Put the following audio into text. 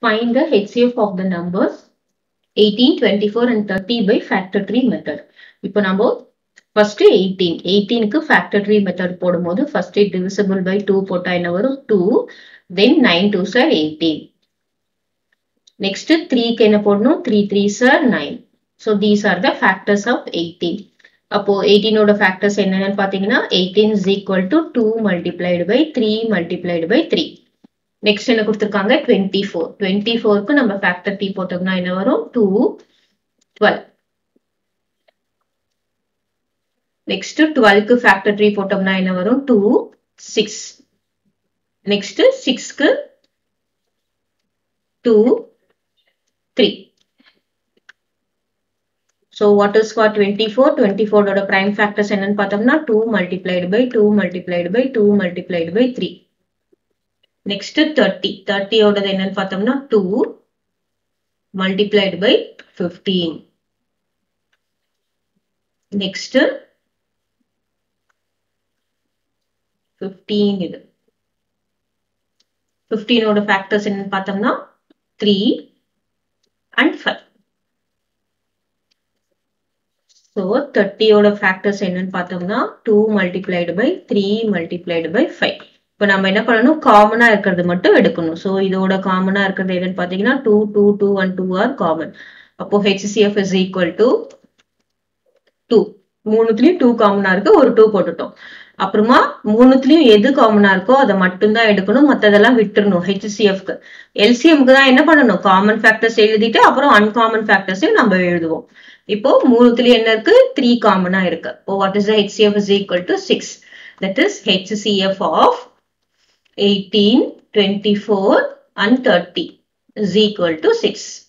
Find the HCF of the numbers 18, 24 and 30 by factor tree method. இப்போ நம்ம first 18, 18 க்கு factor tree method போடும்போது first divisible by 2 போட்டா என்ன வரும் 2, then 9 2s are 18. Next 3 க்கு என்ன போடணும் 3 3s are 9. So these are the factors of 18. அப்போ 18 ஓட factors என்னன்னு பாத்தீங்கன்னா 18 is equal to 2 multiplied by 3 multiplied by 3. Next என்ன கொடுத்துருக்காங்க டுவெண்ட்டி ஃபோர் டுவெண்ட்டி ஃபோருக்கு நம்ம ஃபேக்டர் டி போட்டோம்னா என்ன வரும் டூ டுவெல் நெக்ஸ்ட் டுவெல்க்கு ஃபேக்டர் ட்ரீ போட்டோம்னா என்ன வரும் டூ சிக்ஸ் நெக்ஸ்ட் சிக்ஸ்க்கு two three so what is for twenty four twenty ஃபோரோட ப்ரைம் ஃபேக்டர்ஸ் என்னன்னு பார்த்தோம்னா two multiplied by two multiplied by two multiplied by three next thirty தேர்ட்டியோடது என்னன்னு பார்த்தோம்னா two multiplied by fifteen next fifteen இது ஃபிஃப்டீனோட factors என்னன்னு பார்த்தோம்னா த்ரீ அண்ட் ஃபைவ் ஸோ தேர்ட்டியோட ஃபேக்டர்ஸ் என்னன்னு பார்த்தோம்னா two multiplied by three multiplied by five இப்போ நம்ம என்ன பண்ணணும் காமனா இருக்கிறது மட்டும் எடுக்கணும் ஸோ இதோட காமனா இருக்கிறது எதுன்னு பார்த்தீங்கன்னா two two two and two are common அப்போ HCCF is equal to two மூணுத்துலயும் டூ காமனா இருக்கு ஒரு டூ போட்டுட்டோம் அப்புறமா மூணுத்துலயும் எது காமனா இருக்கோ அதை மட்டும்தான் எடுக்கணும் மத்ததெல்லாம் விட்டுறணும் ஹெச்சிசிஎஃப்க்கு எல்சிஎம்க்கு தான் என்ன பண்ணணும் காமன் ஃபேக்டர்ஸ் எழுதிட்டு அப்புறம் அன்காமன் ஃபேக்டர்ஸையும் நம்ம எழுதுவோம் இப்போ மூணுத்துலயும் என்ன இருக்கு த்ரீ காமனா இருக்கு இப்போ what is HCF is equal to six that is HCCF of 18, 24 and 30 is equal to 6.